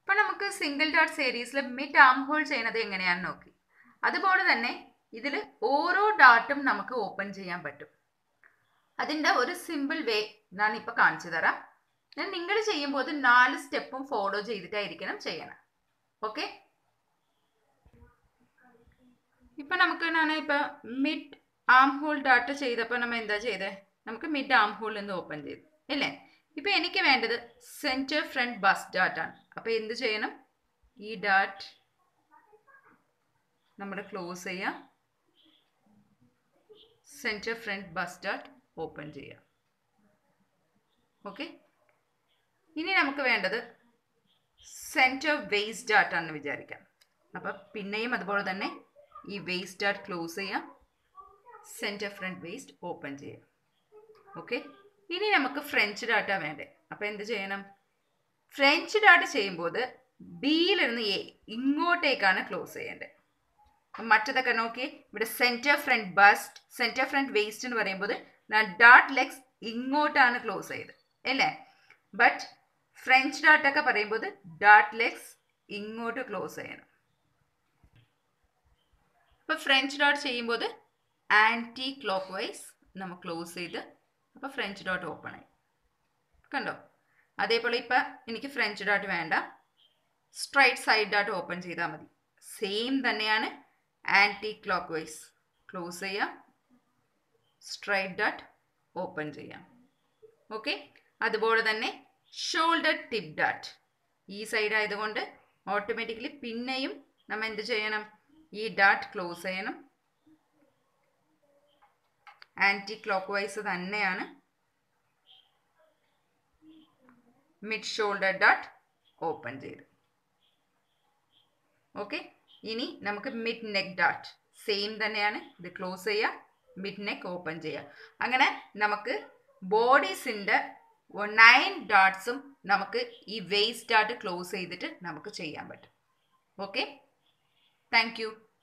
അപ്പം നമുക്ക് single dot സീരീസിൽ മിഡ് ആം ഹോൾ ചെയ്യുന്നത് എങ്ങനെയാണെന്ന് നോക്കി അതുപോലെ തന്നെ ഇതിൽ ഓരോ ഡാട്ടും നമുക്ക് ഓപ്പൺ ചെയ്യാൻ പറ്റും അതിൻ്റെ ഒരു സിമ്പിൾ വേ ഞാൻ ഇപ്പോൾ കാണിച്ചു തരാം ഞാൻ നിങ്ങൾ ചെയ്യുമ്പോൾ അത് നാല് സ്റ്റെപ്പും ഫോളോ ചെയ്തിട്ടായിരിക്കണം ചെയ്യണം ഓക്കെ ഇപ്പം നമുക്ക് ഞാൻ ഇപ്പം മിഡ് ആം ഹോൾ ഡാറ്റ ചെയ്തപ്പോൾ നമ്മൾ എന്താ ചെയ്തത് നമുക്ക് മിഡ് ആം ഹോളിൽ നിന്ന് ഓപ്പൺ ചെയ്തു അല്ലേ ഇപ്പം എനിക്ക് വേണ്ടത് സെൻറ്റർ ഫ്രണ്ട് ബസ് ഡാറ്റ് ആണ് അപ്പോൾ എന്ത് ചെയ്യണം ഈ ഡാറ്റ് നമ്മൾ ക്ലോസ് ചെയ്യാം സെൻറ്റർ ഫ്രണ്ട് ബസ് ഡാറ്റ് ഓപ്പൺ ചെയ്യാം ഓക്കെ ഇനി നമുക്ക് വേണ്ടത് സെൻറ്റർ വേസ്റ്റ് ഡാറ്റ് ആണെന്ന് വിചാരിക്കാം അപ്പം പിന്നെയും അതുപോലെ തന്നെ ഈ വേസ്റ്റ് ഡാറ്റ് ക്ലോസ് ചെയ്യാം സെൻറ്റർ ഫ്രണ്ട് വേസ്റ്റ് ഓപ്പൺ ചെയ്യാം ഓക്കെ ഇനി നമുക്ക് ഫ്രഞ്ച് ഡാറ്റ വേണ്ടേ അപ്പോൾ എന്ത് ചെയ്യണം ഫ്രഞ്ച് ഡാറ്റ ചെയ്യുമ്പോൾ ബിയിൽ നിന്ന് എ ഇങ്ങോട്ടേക്കാണ് ക്ലോസ് ചെയ്യേണ്ടത് മറ്റതൊക്കെ നോക്കി ഇവിടെ centre front bust centre front waist എന്ന് പറയുമ്പോൾ ഞാൻ ഡാട്ട് ലെഗ്സ് ഇങ്ങോട്ടാണ് ക്ലോസ് ചെയ്ത് അല്ലേ ബട്ട് ഫ്രഞ്ച് ഡാറ്റ് ഒക്കെ പറയുമ്പോൾ ഡാട്ട് ലെഗ്സ് ഇങ്ങോട്ട് ക്ലോസ് ചെയ്യണം അപ്പോൾ ഫ്രഞ്ച് ഡോട്ട് ചെയ്യുമ്പോൾ ആൻറ്റി ക്ലോക്ക് വൈസ് നമ്മൾ ക്ലോസ് ചെയ്ത് അപ്പോൾ ഫ്രഞ്ച് ഡോട്ട് ഓപ്പൺ ആയി കണ്ടോ അതേപോലെ ഇപ്പം എനിക്ക് ഫ്രഞ്ച് ഡോട്ട് വേണ്ട സ്ട്രൈറ്റ് സൈഡ് ഡോട്ട് ഓപ്പൺ ചെയ്താൽ മതി സെയിം തന്നെയാണ് ആൻറ്റി ക്ലോക്ക് വൈസ് ക്ലോസ് ചെയ്യാം സ്ട്രൈറ്റ് ഡോട്ട് ഓപ്പൺ ചെയ്യാം ഓക്കെ അതുപോലെ തന്നെ ഷോൾഡർ ടിപ്പ് ഡാറ്റ് ഈ സൈഡ് ആയതുകൊണ്ട് ഓട്ടോമാറ്റിക്കലി പിന്നെയും നമ്മൾ എന്ത് ചെയ്യണം ഈ ഡാറ്റ് ക്ലോസ് ചെയ്യണം ആൻറ്റി ക്ലോക്ക് വൈസ് തന്നെയാണ് മിഡ് ഷോൾഡർ ഡാറ്റ് ഓപ്പൺ ചെയ്ത് ഓക്കെ ഇനി നമുക്ക് മിഡ് നെക്ക് ഡാറ്റ് സെയിം തന്നെയാണ് ഇത് ക്ലോസ് ചെയ്യുക മിഡ് നെക്ക് ഓപ്പൺ ചെയ്യുക അങ്ങനെ നമുക്ക് ബോഡീസിൻ്റെ നയൻ ഡാട്ട്സും നമുക്ക് ഈ വേസ്റ്റ് ഡാറ്റ് ക്ലോസ് ചെയ്തിട്ട് നമുക്ക് ചെയ്യാൻ പറ്റും ഓക്കെ താങ്ക്